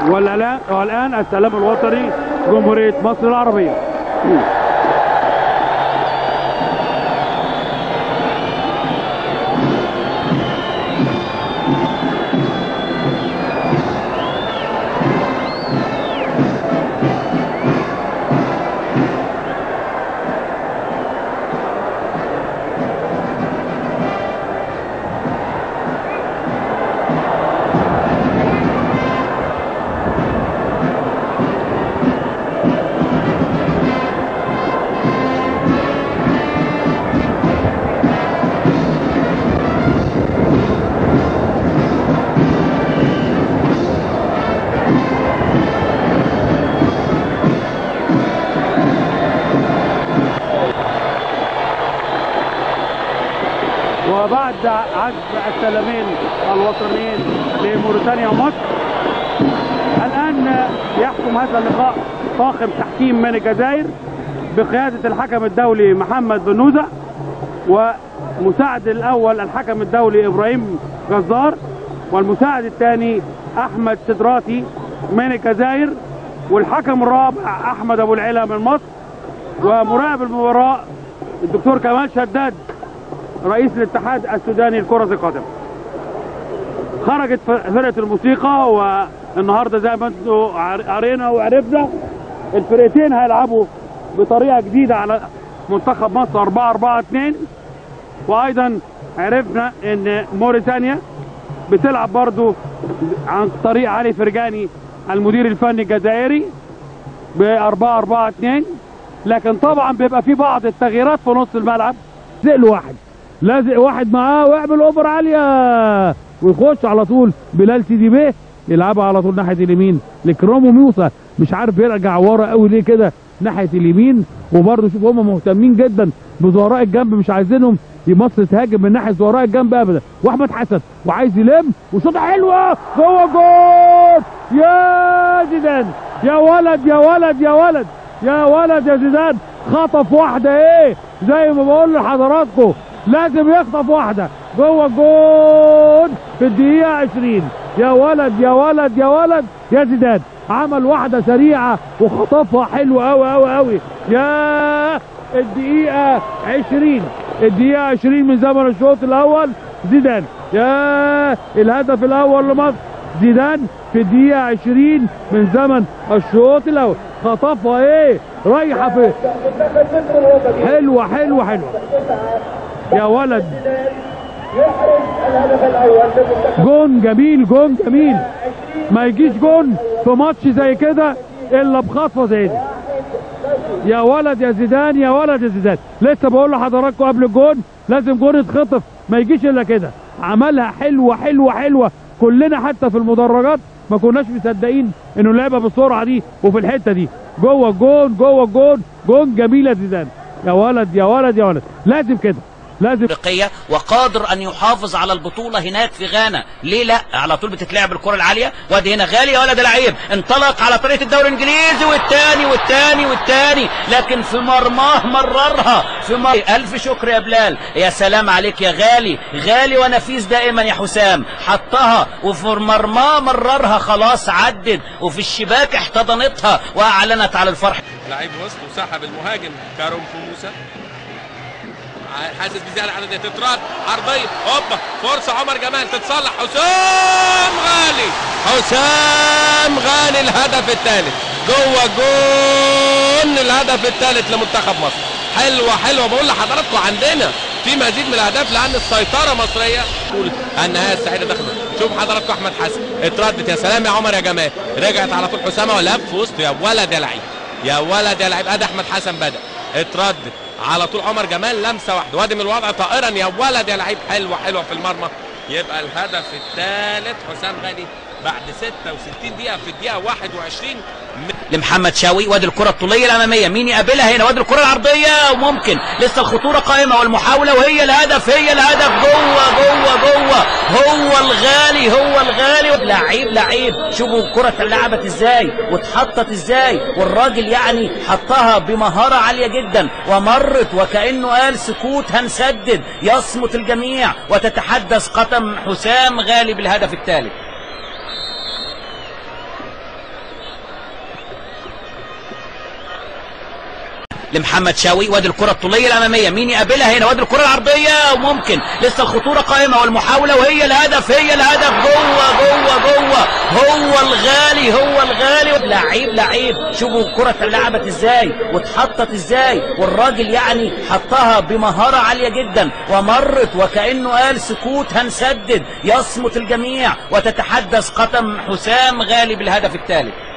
والآن والآن السلام الوطني جمهورية مصر العربية وبعد عزف السلامين الوطنيين لموريتانيا ومصر الآن يحكم هذا اللقاء طاقم تحكيم من الجزائر بقيادة الحكم الدولي محمد بن نوزة ومساعد الأول الحكم الدولي إبراهيم جزار والمساعد الثاني أحمد سدراتي من الجزائر والحكم الرابع أحمد أبو العلا من مصر ومراقب المباراة الدكتور كمال شداد رئيس الاتحاد السوداني لكرة القدم خرجت فرقة الموسيقى والنهاردة زي ما انتم قرينا وعرفنا الفرقتين هيلعبوا بطريقة جديدة على منتخب مصر 4 4 2 وايضا عرفنا ان موريتانيا بتلعب برضو عن طريق علي فرجاني المدير الفني الجزائري ب 4 4 2 لكن طبعا بيبقى في بعض التغييرات في نص الملعب زق واحد لازق واحد معاه ويعمل اوفر عاليه ويخش على طول بلال سيدي بيه يلعبها على طول ناحيه اليمين لكرامو موسى مش عارف يرجع ورا قوي ليه كده ناحيه اليمين وبرضه شوف هم مهتمين جدا بزهراء الجنب مش عايزينهم مصر تهاجم من ناحيه زهراء الجنب ابدا واحمد حسن وعايز يلم وشوطه حلوه جوه جول يا زيدان يا ولد يا ولد يا ولد يا ولد يا زيدان خطف واحده ايه زي ما بقول لحضراتكم لازم يخطف واحده جوه الجول في الدقيقه 20 يا ولد يا ولد يا ولد يا زيدان عمل واحده سريعه وخطفها حلو قوي قوي قوي يا الدقيقه 20 الدقيقه 20 من زمن الشوط الاول زيدان يا الهدف الاول لمصر زيدان في الدقيقة 20 من زمن الشوط الأول خطفها إيه؟ رايحة في حلوة حلوة حلوة يا ولد جون جميل جون جميل ما يجيش جون في ماتش زي كده الا بخطوه زي دي يا ولد يا زيدان يا ولد يا زيدان لسه بقول لحضراتكم قبل الجون لازم جون يتخطف ما يجيش الا كده عملها حلوه حلوه حلوه كلنا حتى في المدرجات ما كناش مصدقين انه لعبها بالسرعه دي وفي الحته دي جوه الجون جوه الجون جون جميله زيدان يا ولد يا ولد يا ولد لازم كده لازم افريقيه وقادر ان يحافظ على البطوله هناك في غانا ليه لا على طول بتتلعب الكره العاليه وادي هنا غالي يا ولد لعيب انطلق على طريقه الدوري الانجليزي والتاني والتاني والتاني لكن في مرماه مررها في مر... الف شكر يا بلال يا سلام عليك يا غالي غالي ونفيس دائما يا حسام حطها وفي مرماه مررها خلاص عدت وفي الشباك احتضنتها واعلنت على الفرح لعيب وسط وسحب المهاجم كاروم موسى حاسس بزياده عدديه تترد عرضيه هوبا فرصه عمر جمال تتصلح حسام غالي حسام غالي الهدف الثالث جوه جون الهدف الثالث لمنتخب مصر حلوه حلوه بقول لحضراتكم عندنا في مزيد من الاهداف لان السيطره مصريه تقول النهايه السعيده دخلت شوف حضراتكم احمد حسن اتردت يا سلام يا عمر يا جمال رجعت على طول حسامه ولعب في وسط يا ولد يا لعيب يا ولد يا لعيب ادي احمد حسن بدا اتردد على طول عمر جمال لمسه واحده وادي من الوضع طائرا يا ولد يا لعيب حلوه حلوه في المرمى يبقى الهدف الثالث حسام غالي بعد 66 دقيقه في الدقيقه 21 لمحمد شاوي وادي الكره الطوليه الاماميه مين يقابلها هنا وادي الكره العرضيه وممكن لسه الخطوره قائمه والمحاوله وهي الهدف هي الهدف جوه جوه جوه هو الغالي هو الغالي لعيب لعيب شوفوا الكره اتلعبت ازاي واتحطت ازاي والراجل يعني حطها بمهاره عاليه جدا ومرت وكانه قال سكوت هنسدد يصمت الجميع وتتحدث قدم حسام غالي بالهدف الثالث لمحمد شوقي وادي الكره الطوليه الاماميه مين يقابلها هنا وادي الكره العرضيه وممكن لسه الخطوره قائمه والمحاوله وهي الهدف هي الهدف جوه جوه جوه هو الغالي هو الغالي لعيب لعيب شوفوا الكره اتلعبت ازاي واتحطت ازاي والراجل يعني حطها بمهاره عاليه جدا ومرت وكانه قال سكوت هنسدد يصمت الجميع وتتحدث قدم حسام غالي بالهدف الثالث